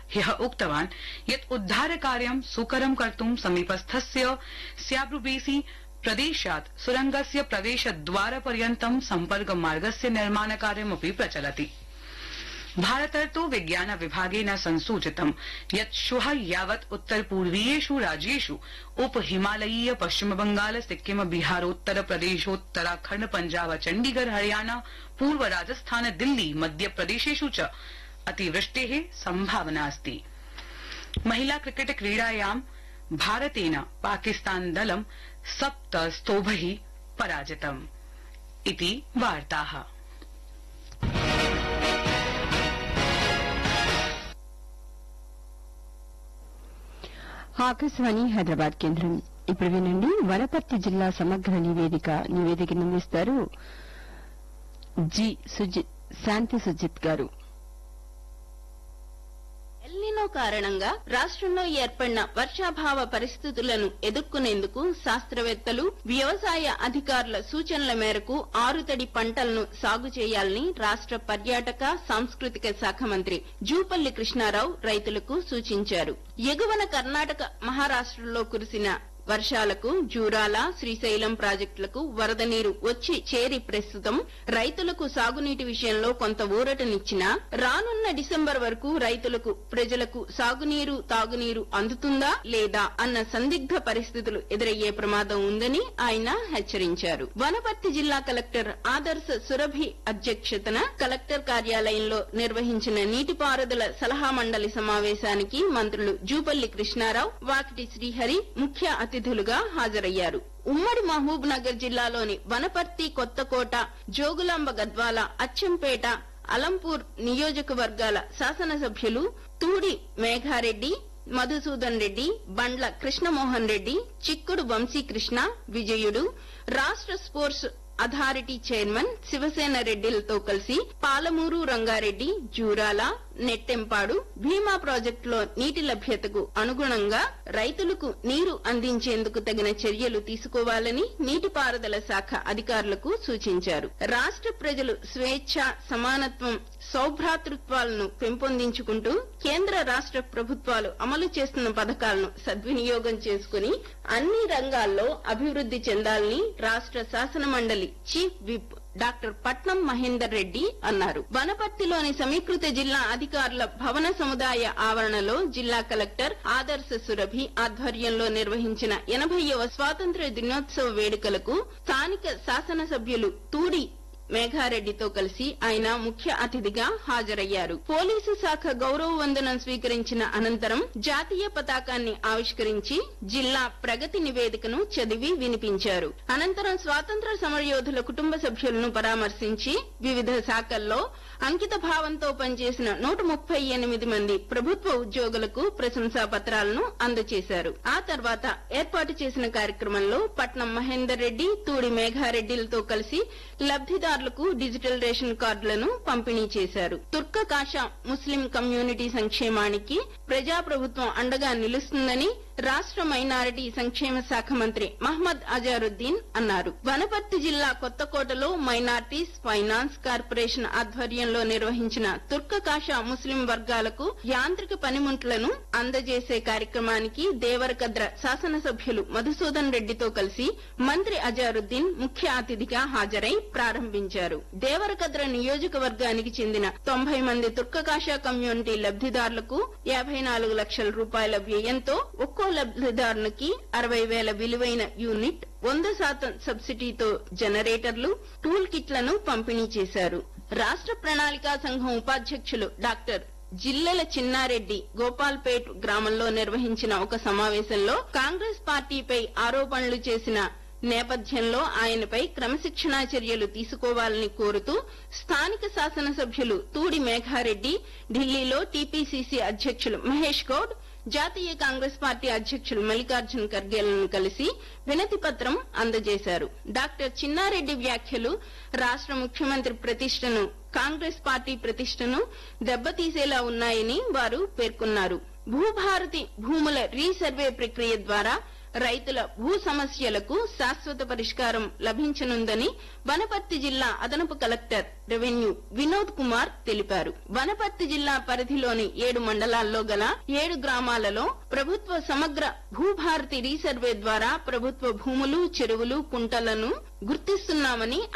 ह्यः उक्तवान् यत् उद्धारकार्यं सुकरं कर्तुं समीपस्थस्य स्याब्रुबेसी प्रदेशात् सुरंगस्य प्रवेशद्वारपर्यन्तं सम्पर्कमार्गस्य निर्माणकार्यमपि प्रचलति भारतर्तो विज्ञान विभागेन संसूचितं यत् श्वः यावत् उत्तर पूर्वीयेष् राज्येष् उप हिमालयीय पश्चिम बंगाल सिक्किम बिहारोत्तर प्रदेशोत्तराखण्ड पञ्जाब चण्डीगढ़ हरियाणा पूर्व राजस्थान दिल्ली मध्यप्रदेशेष् च अतिवृष्टेः सम्भावना अस्ति महिला क्रिकेट क्रीडायां भारतेन पाकिस्तान दलं सप्त स्तोभैः पराजितम् इति वार्ताः ఆకాశవాణి హైదరాబాద్ కేంద్రం ఇప్పుడు వినండి వనపర్తి జిల్లా సమగ్ర నివేదిక నివేదికను అందిస్తారు జి సుజిత్ శాంతి సుజిత్ గారు ఎల్నినో కారణంగా రాష్ట్రంలో ఏర్పడిన వర్షాభావ పరిస్థితులను ఎదుర్కొనేందుకు శాస్త్రవేత్తలు వ్యవసాయ అధికారుల సూచనల మేరకు ఆరుతడి పంటలను సాగు చేయాలని రాష్ట్ర పర్యాటక సాంస్కృతిక శాఖ మంత్రి జూపల్లి కృష్ణారావు రైతులకు సూచించారు ఎగువన కర్ణాటక మహారాష్ట్రలో కురిసిన వర్షాలకు జూరాల శ్రీశైలం ప్రాజెక్టులకు వరద నీరు వచ్చి చేరి ప్రస్తుతం రైతులకు సాగునీటి విషయంలో కొంత ఊరటనిచ్చినా రానున్న డిసెంబర్ వరకు రైతులకు ప్రజలకు సాగునీరు తాగునీరు అందుతుందా లేదా అన్న సందిగ్ధ పరిస్థితులు ఎదురయ్యే ప్రమాదం ఉందని ఆయన హెచ్చరించారు వనపర్తి జిల్లా కలెక్టర్ ఆదర్శ సురభి అధ్యక్షతన కలెక్టర్ కార్యాలయంలో నిర్వహించిన నీటిపారుదల సలహా మండలి సమావేశానికి మంత్రులు జూపల్లి కృష్ణారావు వాకిటి శ్రీహరి ముఖ్య అతిథులుగా హాజరయ్యారు ఉమ్మడి మహబూబ్ నగర్ జిల్లాలోని వనపర్తి కొత్తకోట జోగులాంబ గద్వాల అచ్చంపేట అలంపూర్ నియోజకవర్గాల శాసనసభ్యులు తూడి మేఘారెడ్డి మధుసూదన్ రెడ్డి బండ్ల కృష్ణమోహన్ రెడ్డి చిక్కుడు వంశీకృష్ణ విజయుడు రాష్ట్ర స్పోర్ట్స్ అథారిటీ చైర్మన్ శివసేన రెడ్డిలతో కలిసి పాలమూరు రంగారెడ్డి జూరాల నెట్టెంపాడు భీమా ప్రాజెక్టులో నీటి లభ్యతకు అనుగుణంగా రైతులకు నీరు అందించేందుకు తగిన చర్యలు తీసుకోవాలని నీటిపారుదల శాఖ అధికారులకు సూచించారు రాష్ట్ర ప్రజలు స్వేచ్ఛ సమానత్వం సౌభ్రాతృత్వాలను పెంపొందించుకుంటూ కేంద్ర రాష్ట్ర ప్రభుత్వాలు అమలు చేస్తున్న పథకాలను సద్వినియోగం చేసుకుని అన్ని రంగాల్లో అభివృద్ది చెందాలని రాష్ట్ర శాసన మండలి చీఫ్ విప్ డాక్టర్ పట్నం మహేందర్ రెడ్డి అన్నారు వనపర్తిలోని సమీకృత జిల్లా అధికారుల భవన సముదాయ ఆవరణలో జిల్లా కలెక్టర్ ఆదర్శ సురభి ఆధ్వర్యంలో నిర్వహించిన ఎనభైవ స్వాతంత్ర్య దినోత్సవ వేడుకలకు స్థానిక శాసనసభ్యులు తూడి మేఘారెడ్డితో కలిసి ఆయన ముఖ్య అతిథిగా హాజరయ్యారు పోలీసు శాఖ గౌరవ వందనం స్వీకరించిన అనంతరం జాతీయ పతాకాన్ని ఆవిష్కరించి జిల్లా ప్రగతి నివేదికను చదివి వినిపించారు అనంతరం స్వాతంత్ర సమరయోధుల కుటుంబ సభ్యులను పరామర్శించి వివిధ శాఖల్లో అంకిత భావంతో పనిచేసిన నూట ముప్పై ఎనిమిది మంది ప్రభుత్వ ఉద్యోగులకు ప్రశంసా పత్రాలను అందజేశారు ఆ తర్వాత ఏర్పాటు చేసిన కార్యక్రమంలో పట్నం మహేందర్ రెడ్డి తూడి మేఘారెడ్డిలతో కలిసి లబ్దిదారులకు డిజిటల్ రేషన్ కార్డులను పంపిణీ చేశారు తుర్క కాషా ముస్లిం కమ్యూనిటీ సంక్షేమానికి ప్రజాప్రభుత్వం అండగా నిలుస్తుందని రాష్ట్ర మైనారిటీ సంక్షేమ శాఖ మంత్రి మహ్మద్ అజారుద్దీన్ అన్నారు వనపర్తి జిల్లా కొత్తకోటలో మైనార్టీస్ ఫైనాన్స్ కార్పొరేషన్ ఆధ్వర్యంలో నిర్వహించిన తుర్క కాషా ముస్లిం వర్గాలకు యాంత్రిక పనిముట్లను అందజేసే కార్యక్రమానికి దేవరకద్ర శాసనసభ్యులు మధుసూదన్ రెడ్డితో కలిసి మంత్రి అజారుద్దీన్ ముఖ్య అతిథిగా హాజరై ప్రారంభించారు దేవరకద్ర నియోజకవర్గానికి చెందిన తొంభై మంది తుర్క కాషా కమ్యూనిటీ లబ్దిదారులకు యాభై నాలుగు లక్షల రూపాయల వ్యయంతో ఒక్కో లబ్దిదారునికి అరవై వేల విలువైన యూనిట్ వంద శాతం సబ్సిడీతో జనరేటర్లు టూల్ కిట్లను పంపిణీ చేశారు రాష్ట్ర ప్రణాళికా సంఘం ఉపాధ్యక్షులు డాక్టర్ జిల్లెల చిన్నారెడ్డి గోపాల్పేట్ గ్రామంలో నిర్వహించిన ఒక సమావేశంలో కాంగ్రెస్ పార్టీపై ఆరోపణలు చేసిన నేపథ్యంలో ఆయనపై క్రమశిక్షణా చర్యలు తీసుకోవాలని కోరుతూ స్థానిక శాసనసభ్యులు తూడి మేఘారెడ్డి ఢిల్లీలో టీపీసీసీ అధ్యక్షులు మహేష్ గౌడ్ జాతీయ కాంగ్రెస్ పార్టీ అధ్యక్షులు మల్లికార్జున్ ఖర్గేలను కలిసి వినతి పత్రం అందజేశారు డాక్టర్ చిన్నారెడ్డి వ్యాఖ్యలు రాష్ట్ర ముఖ్యమంత్రి ప్రతిష్టను కాంగ్రెస్ పార్టీ ప్రతిష్టను దెబ్బతీసేలా ఉన్నాయని వారు పేర్కొన్నారు భూభారతి భూముల రీసర్వే ప్రక్రియ ద్వారా రైతుల భూ సమస్యలకు శాశ్వత పరిష్కారం లభించనుందని వనపర్తి జిల్లా అదనపు కలెక్టర్ రెవెన్యూ వినోద్ కుమార్ తెలిపారు వనపర్తి జిల్లా పరిధిలోని ఏడు మండలాల్లో గల ఏడు గ్రామాలలో ప్రభుత్వ సమగ్ర భూభారతి రీసర్వే ద్వారా ప్రభుత్వ భూములు చెరువులు కుంటలను గుర్తిస్తున్నామని